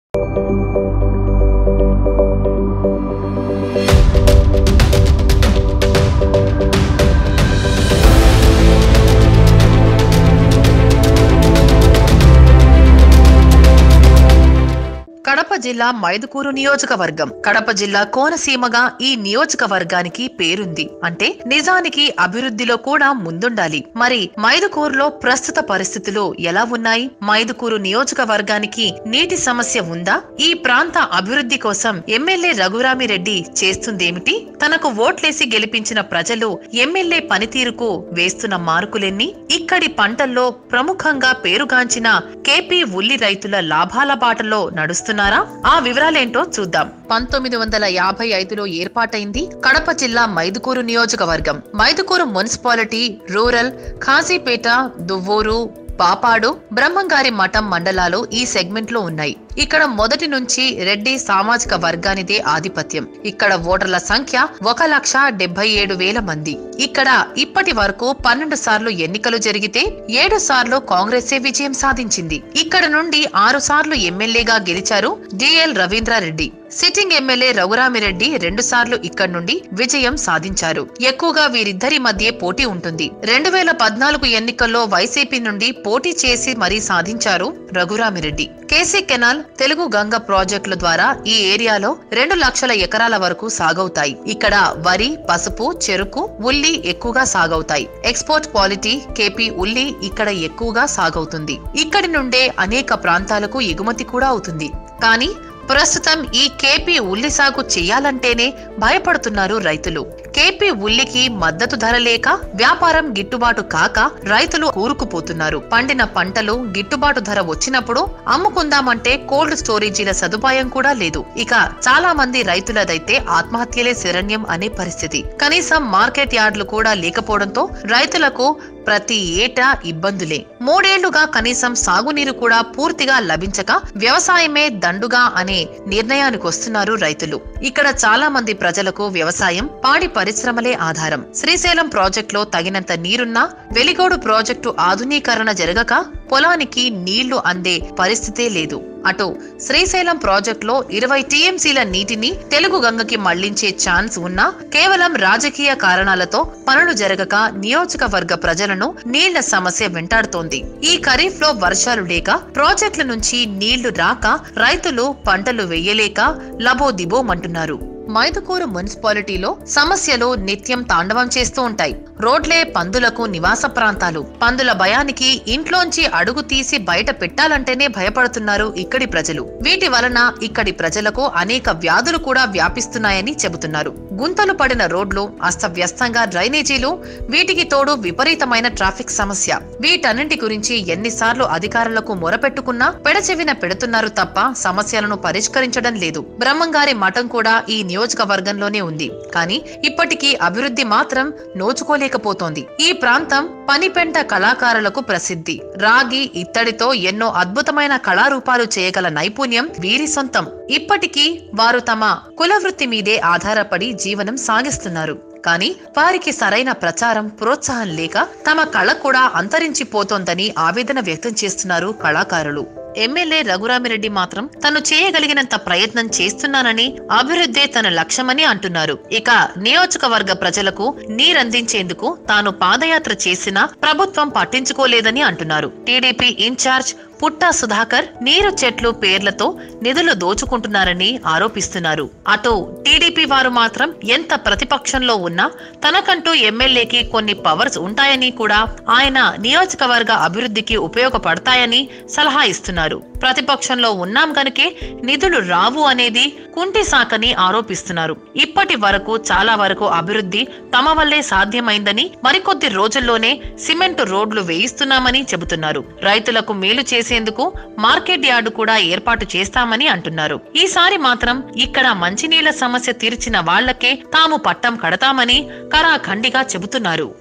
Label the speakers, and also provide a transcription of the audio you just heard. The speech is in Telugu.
Speaker 1: కడప జిల్లా మైదుకూరు నియోజకవర్గం కడప జిల్లా కోనసీమగా ఈ నియోజకవర్గానికి పేరుంది అంటే నిజానికి అభివృద్ధిలో కూడా ముందుండాలి మరి మైదుకూరులో ప్రస్తుత పరిస్థితులు ఎలా ఉన్నాయి మైదుకూరు నియోజకవర్గానికి నీటి సమస్య ఉందా ఈ ప్రాంత అభివృద్ధి కోసం ఎమ్మెల్యే రఘురామిరెడ్డి చేస్తుందేమిటి తనకు ఓట్లేసి గెలిపించిన ప్రజలు ఎమ్మెల్యే పనితీరుకు వేస్తున్న మార్కులెన్ని ఇక్కడి పంటల్లో ప్రముఖంగా పేరుగాంచిన కేపీ ఉల్లి రైతుల లాభాల బాటలో నడుస్తున్నారా ఆ వివరాలేంటో చూద్దాం పంతొమ్మిది వందల యాభై ఐదులో ఏర్పాటైంది కడప జిల్లా మైదుకూరు నియోజకవర్గం మైదుకూరు మున్సిపాలిటీ రూరల్ ఖాజీపేట దువ్వూరు పాపాడు బ్రహ్మంగారి మఠం మండలాలు ఈ సెగ్మెంట్ లో ఉన్నాయి ఇక్కడ మొదటి నుంచి రెడ్డి సామాజిక వర్గానిదే ఆధిపత్యం ఇక్కడ ఓటర్ల సంఖ్య ఒక లక్ష డెబ్బై ఏడు వేల మంది ఇక్కడ ఇప్పటి వరకు పన్నెండు సార్లు ఎన్నికలు జరిగితే ఏడు సార్లు కాంగ్రెసే విజయం సాధించింది ఇక్కడ నుండి ఆరు సార్లు ఎమ్మెల్యేగా గెలిచారు DL Ravindra Reddy sitting MLA Raghurami Reddy రెండు సార్లు ఇక్కడి నుండి విజయం సాధించారు ఎక్కువగా వీరిద్దరి మధ్య పోటీ ఉంటుంది రెండు వేల పద్నాలుగు ఎన్నికల్లో వైసీపీ నుండి పోటీ చేసి మరీ సాధించారు రఘురామిరెడ్డి కేసీ కెనాల్ తెలుగు గంగ ప్రాజెక్టుల ద్వారా ఈ ఏరియాలో రెండు లక్షల ఎకరాల వరకు సాగవుతాయి ఇక్కడ వరి పసుపు చెరుకు ఉల్లి ఎక్కువగా సాగవుతాయి ఎక్స్పోర్ట్ క్వాలిటీ కేపీ ఉల్లి ఇక్కడ ఎక్కువగా సాగవుతుంది ఇక్కడి నుండే అనేక ప్రాంతాలకు ఎగుమతి కూడా అవుతుంది కానీ ప్రస్తుతం ఈ కేపీ ఉల్లి సాగు చేయాలంటేనే భయపడుతున్నారు రైతులు కేపీ ఉల్లికి మద్దతు ధర లేక వ్యాపారం గిట్టుబాటు కాక రైతులు కూరుకుపోతున్నారు పండిన పంటలు గిట్టుబాటు ధర వచ్చినప్పుడు అమ్ముకుందామంటే కోల్డ్ స్టోరేజీల సదుపాయం కూడా లేదు ఇక చాలా మంది రైతులదైతే ఆత్మహత్యలే శరణ్యం అనే పరిస్థితి కనీసం మార్కెట్ యార్డులు కూడా లేకపోవడంతో రైతులకు ప్రతి ఏటా ఇబ్బందులే మూడేళ్లుగా కనీసం సాగునీరు కూడా పూర్తిగా లభించక వ్యవసాయమే దండుగా అనే నిర్ణయానికి వస్తున్నారు రైతులు ఇక్కడ చాలా మంది ప్రజలకు వ్యవసాయం పాడి పరిశ్రమలే ఆధారం శ్రీశైలం ప్రాజెక్టులో తగినంత నీరున్నా వెలిగోడు ప్రాజెక్టు ఆధునీకరణ జరగక పొలానికి నీళ్లు అందే పరిస్థితే లేదు అటు శ్రీశైలం ప్రాజెక్టులో ఇరవై టీఎంసీల నీటిని తెలుగు గంగకి మళ్లించే ఛాన్స్ ఉన్నా కేవలం రాజకీయ కారణాలతో పనులు జరగక నియోజకవర్గ ప్రజలను నీళ్ల సమస్య వెంటాడుతోంది ఈ ఖరీఫ్ లో వర్షాలు లేక ప్రాజెక్టుల నుంచి నీళ్లు రాక రైతులు పంటలు వెయ్యలేక లబోదిబోమంటున్నారు మైదుకూరు మున్సిపాలిటీలో సమస్యలు నిత్యం తాండవం చేస్తూ ఉంటాయి రోడ్లే పందులకు నివాస ప్రాంతాలు పందుల భయానికి ఇంట్లోంచి అడుగు తీసి బయట పెట్టాలంటేనే భయపడుతున్నారు ఇక్కడి ప్రజలు వీటి వలన ఇక్కడి ప్రజలకు అనేక వ్యాధులు కూడా వ్యాపిస్తున్నాయని చెబుతున్నారు గుంతలు పడిన రోడ్లు అస్తవ్యస్తంగా డ్రైనేజీలు వీటికి తోడు విపరీతమైన ట్రాఫిక్ సమస్య వీటన్నింటి గురించి ఎన్నిసార్లు అధికారులకు మొరపెట్టుకున్నా పెడచెవిన పెడుతున్నారు తప్ప సమస్యలను పరిష్కరించడం లేదు బ్రహ్మంగారి మఠం కూడా ఈ నియోజకవర్గంలోనే ఉంది కానీ ఇప్పటికీ అభివృద్ధి మాత్రం నోచుకోలేకపోతోంది ఈ ప్రాంతం పనిపెంట కళాకారులకు ప్రసిద్ధి రాగి ఇత్తడితో ఎన్నో అద్భుతమైన కళారూపాలు చేయగల నైపుణ్యం వీరి సొంతం ఇప్పటికీ వారు తమ కులవృత్తి మీదే ఆధారపడి జీవనం సాగిస్తున్నారు కానీ వారికి సరైన ప్రచారం ప్రోత్సాహం లేక తమ కళ కూడా అంతరించిపోతోందని ఆవేదన వ్యక్తం చేస్తున్నారు కళాకారులు ఎమ్మెల్యే రఘురామిరెడ్డి మాత్రం తను చేయగలిగినంత ప్రయత్నం చేస్తున్నానని అభివృద్ధే తన లక్ష్యమని అంటున్నారు ఇక నియోజకవర్గ ప్రజలకు నీరందించేందుకు తాను పాదయాత్ర చేసినా ప్రభుత్వం పట్టించుకోలేదని అంటున్నారు టీడీపీ ఇన్ఛార్జ్ పుట్టా సుధాకర్ నీరు చెట్లు పేర్లతో నిధులు దోచుకుంటున్నారని ఆరోపిస్తున్నారు అటు టీడీపీ వారు మాత్రం ఎంత ప్రతిపక్షంలో ఉన్నా తనకంటూ ఎమ్మెల్యేకి కొన్ని పవర్స్ ఉంటాయని కూడా ఆయన నియోజకవర్గ అభివృద్ధికి ఉపయోగపడతాయని సలహా ఇస్తున్నారు ప్రతిపక్షంలో ఉన్నాం గనుకే నిధులు రావు అనేది కుంటి సాకని ఆరోపిస్తున్నారు ఇప్పటి వరకు చాలా వరకు అభివృద్ధి తమ వల్లే సాధ్యమైందని మరికొద్ది రోజుల్లోనే సిమెంట్ రోడ్లు వేయిస్తున్నామని చెబుతున్నారు రైతులకు మేలు చేసేందుకు మార్కెట్ యార్డు కూడా ఏర్పాటు చేస్తామని అంటున్నారు ఈసారి మాత్రం ఇక్కడ మంచినీళ్ల సమస్య తీర్చిన వాళ్లకే తాము పట్టం కడతామని కరాఖండిగా చెబుతున్నారు